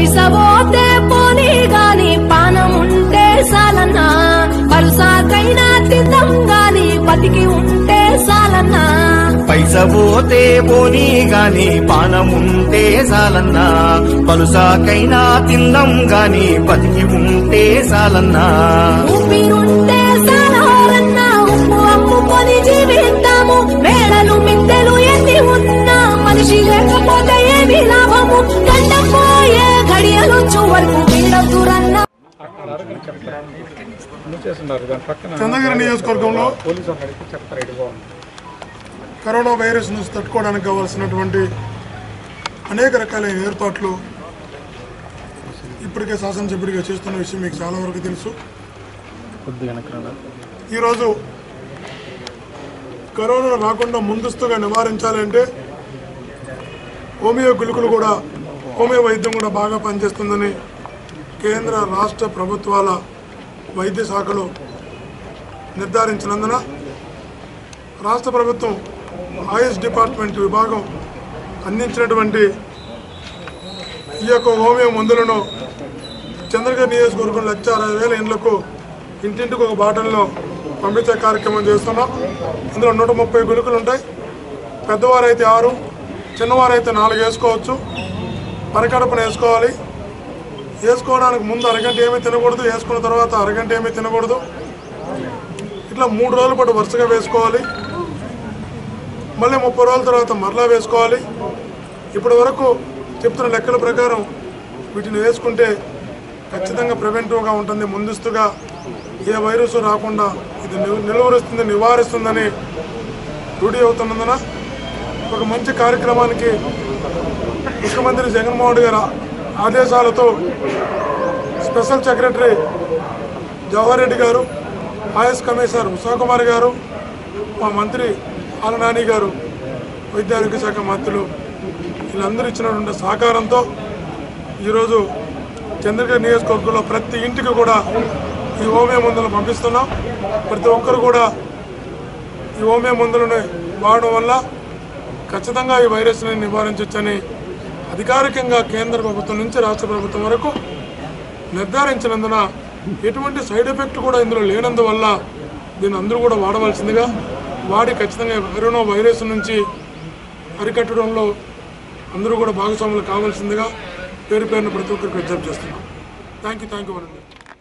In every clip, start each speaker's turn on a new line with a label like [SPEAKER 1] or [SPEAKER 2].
[SPEAKER 1] పైస పోతే పోనీ గాని పానం ఉంటే సాలన్నా పరుసాకైనా తిందాం గాని బతికి ఉంటే సాలన్నా
[SPEAKER 2] పైస పోతే పోనీ గాని పానముంటే చాలన్నా పలుసాకైనా తిందాం గాని బతికి ఉంటే చాలన్నా
[SPEAKER 1] ఊపిరుంటే సాలన్నా ఉప్పు అమ్ముకొని జీవిద్దాము మేడలు మిద్దెలు ఎన్ని ఉన్నా మనిషి లేకపోతే ఏమి లాభము గండం పోయే గడియలొచ్చు వరకు వీడదురన్నా
[SPEAKER 3] అక్కడ అడగని చెప్తారా అన్ని చేస్తున్నారు దాని పక్కన
[SPEAKER 4] చంద్రగిరి నియోజకవర్గంలో
[SPEAKER 3] పోలీసు వాళ్ళు అడిగితే చెప్తారు ఇది బాగుంది
[SPEAKER 4] కరోనా వైరస్ నుంచి తట్టుకోవడానికి కావాల్సినటువంటి అనేక రకాలైన ఏర్పాట్లు ఇప్పటికే శాసనసభ్యుడిగా చేస్తున్న విషయం మీకు చాలా వరకు తెలుసు
[SPEAKER 3] కొద్దిగా వెనక్కి
[SPEAKER 4] ఈరోజు కరోనా రాకుండా ముందస్తుగా నివారించాలంటే హోమియో గుళికలు కూడా హోమియో వైద్యం కూడా బాగా పనిచేస్తుందని కేంద్ర రాష్ట్ర ప్రభుత్వాల వైద్య శాఖలు నిర్ధారించినందున రాష్ట్ర ప్రభుత్వం ఆయుష్ డిపార్ట్మెంట్ విభాగం అందించినటువంటి ఈ యొక్క హోమియో మందులను చంద్రగిరి నియోజకవర్గం లక్ష అరవై వేల ఇండ్లకు ఇంటింటికి ఒక బాటల్లో పంపించే కార్యక్రమం చేస్తున్నాం ఇందులో నూట ముప్పై గుళికలు ఉంటాయి పెద్దవారైతే ఆరు చిన్నవారైతే నాలుగు వేసుకోవచ్చు పరకడపన వేసుకోవాలి వేసుకోవడానికి ముందు అరగంట ఏమీ తినకూడదు వేసుకున్న తర్వాత అరగంట ఏమీ తినకూడదు ఇట్లా మూడు రోజుల పాటు వరుసగా వేసుకోవాలి మళ్ళీ ముప్పై రోజుల తర్వాత మరలా వేసుకోవాలి ఇప్పటి వరకు చెప్తున్న లెక్కల ప్రకారం వీటిని వేసుకుంటే ఖచ్చితంగా ప్రివెంటివ్గా ఉంటుంది ముందస్తుగా ఏ వైరస్ రాకుండా ఇది నిలు- నిలువరిస్తుంది నివారిస్తుందని రూఢి అవుతున్నందున ఒక మంచి కార్యక్రమానికి ముఖ్యమంత్రి జగన్మోహన్ రెడ్డి గారి ఆదేశాలతో స్పెషల్ సెక్రటరీ జవహర్ రెడ్డి గారు ఆయుష్ కమిషనర్ ఉషాకుమార్ గారు మా మంత్రి ఆలనాని గారు వైద్య ఆరోగ్య శాఖ మంత్రులు వీళ్ళందరూ ఇచ్చినటువంటి సహకారంతో ఈరోజు చంద్రగిరి నియోజకవర్గంలో ప్రతి ఇంటికి కూడా ఈ హోమియో మందులు పంపిస్తున్నాం ప్రతి ఒక్కరు కూడా ఈ హోమియో మందులను వాడడం వల్ల ఖచ్చితంగా ఈ వైరస్ని నివారించవచ్చని అధికారికంగా కేంద్ర ప్రభుత్వం నుంచి రాష్ట్ర ప్రభుత్వం వరకు నిర్ధారించినందున ఎటువంటి సైడ్ ఎఫెక్ట్ కూడా ఇందులో లేనందువల్ల దీన్ని అందరూ కూడా వాడవలసిందిగా వాడి ఖచ్చితంగా కరోనా వైరస్ నుంచి అరికట్టడంలో అందరూ కూడా భాగస్వాములు కావాల్సిందిగా పేరు పేరున ప్రతి ఒక్కరికి విజ్ఞప్తి చేస్తున్నాం థ్యాంక్ యూ థ్యాంక్ యూ వరండి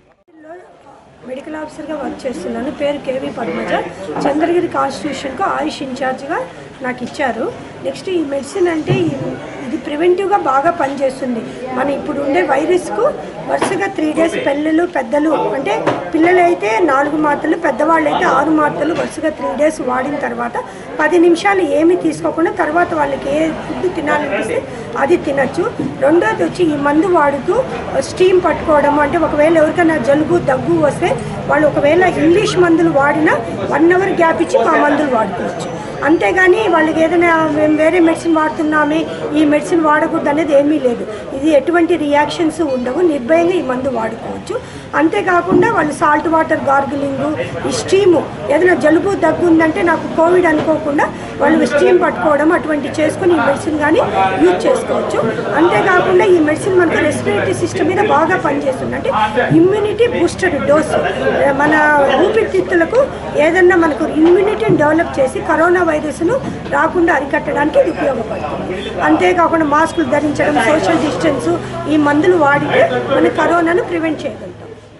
[SPEAKER 5] మెడికల్ ఆఫీసర్గా వర్క్ చేస్తున్నాను పేరు కేవీ పద్మజ చంద్రగిరి కాన్స్టిట్యూషన్కు ఆయుష్ ఇన్ఛార్జ్గా నాకు ఇచ్చారు నెక్స్ట్ ఈ మెడిసిన్ అంటే ఈ- ఇది ప్రివెంటివ్గా బాగా పనిచేస్తుంది మన ఇప్పుడు ఉండే వైరస్కు వరుసగా త్రీ డేస్ పిల్లలు పెద్దలు అంటే పిల్లలు అయితే నాలుగు మాత్రలు పెద్దవాళ్ళు అయితే ఆరు మాత్రలు వరుసగా త్రీ డేస్ వాడిన తర్వాత పది నిమిషాలు ఏమీ తీసుకోకుండా తర్వాత వాళ్ళకి ఏ ఫుడ్ తినాలనిపిస్తే అది తినచ్చు రెండోది వచ్చి ఈ మందు వాడుతూ స్టీమ్ పట్టుకోవడం అంటే ఒకవేళ ఎవరికైనా జలుబు దగ్గు వస్తే వాళ్ళు ఒకవేళ ఇంగ్లీష్ మందులు వాడినా వన్ అవర్ గ్యాప్ ఇచ్చి మా మందులు వాడుకోవచ్చు అంతేగాని వాళ్ళకి ఏదైనా మేము వేరే మెడిసిన్ వాడుతున్నామే ఈ మెడిసిన్ వాడకూడదు అనేది ఏమీ లేదు ఇది ఎటువంటి రియాక్షన్స్ ఉండవు నిర్భయంగా ఈ మందు వాడుకోవచ్చు అంతేకాకుండా వాళ్ళు సాల్ట్ వాటర్ గార్గిలింగ్ ఈ స్టీము ఏదైనా జలుబు దగ్గు ఉందంటే నాకు కోవిడ్ అనుకోకుండా వాళ్ళు స్టీమ్ పట్టుకోవడం అటువంటి చేసుకుని ఈ మెడిసిన్ కానీ యూజ్ చేసుకోవచ్చు అంతేకాకుండా ఈ మెడిసిన్ మనకు రెస్పిరేటరీ సిస్టమ్ మీద బాగా పనిచేస్తుంది అంటే ఇమ్యూనిటీ బూస్టెడ్ డోస్ మన ఊపిరితిత్తులకు ఏదన్నా మనకు ఇమ్యూనిటీని డెవలప్ చేసి కరోనా వైరస్ను రాకుండా అరికట్టడానికి ఇది ఉపయోగపడుతుంది అంతేకాకుండా మాస్కులు ధరించడం సోషల్ డిస్టెన్స్ ఈ మందులు వాడితే మన కరోనాను ప్రివెంట్ చేయగలుగుతాం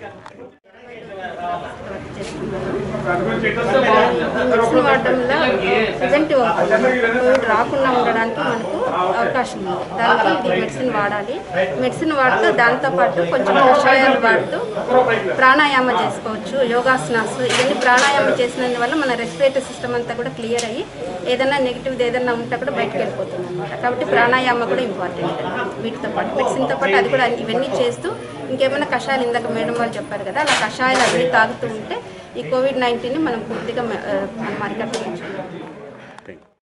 [SPEAKER 6] మెడిసిన్ వాడడం వల్ల ప్రివెంటివ్ అవుతుంది కోవిడ్ రాకుండా ఉండడానికి మనకు అవకాశం ఉంది దానికి ఇది మెడిసిన్ వాడాలి మెడిసిన్ వాడుతూ దాంతోపాటు కొంచెం కషాయాలు వాడుతూ ప్రాణాయామ చేసుకోవచ్చు యోగాసనాస్ ఇవన్నీ ప్రాణాయామం చేసినందువల్ల మన రెస్పిరేటరీ సిస్టమ్ అంతా కూడా క్లియర్ అయ్యి ఏదైనా నెగిటివ్ ఏదైనా ఉంటే కూడా బయటకు వెళ్ళిపోతుంది అనమాట కాబట్టి ప్రాణాయామ కూడా ఇంపార్టెంట్ వీటితో పాటు మెడిసిన్తో పాటు అది కూడా ఇవన్నీ చేస్తూ ఇంకేమైనా కషాయాలు ఇందాక మేడం వాళ్ళు చెప్పారు కదా అలా కషాయాలు అన్నీ తాగుతూ ఉంటే ఈ కోవిడ్ నైన్టీన్ని మనం పూర్తిగా మ- ఆ, మనం అరికట్టవచ్చు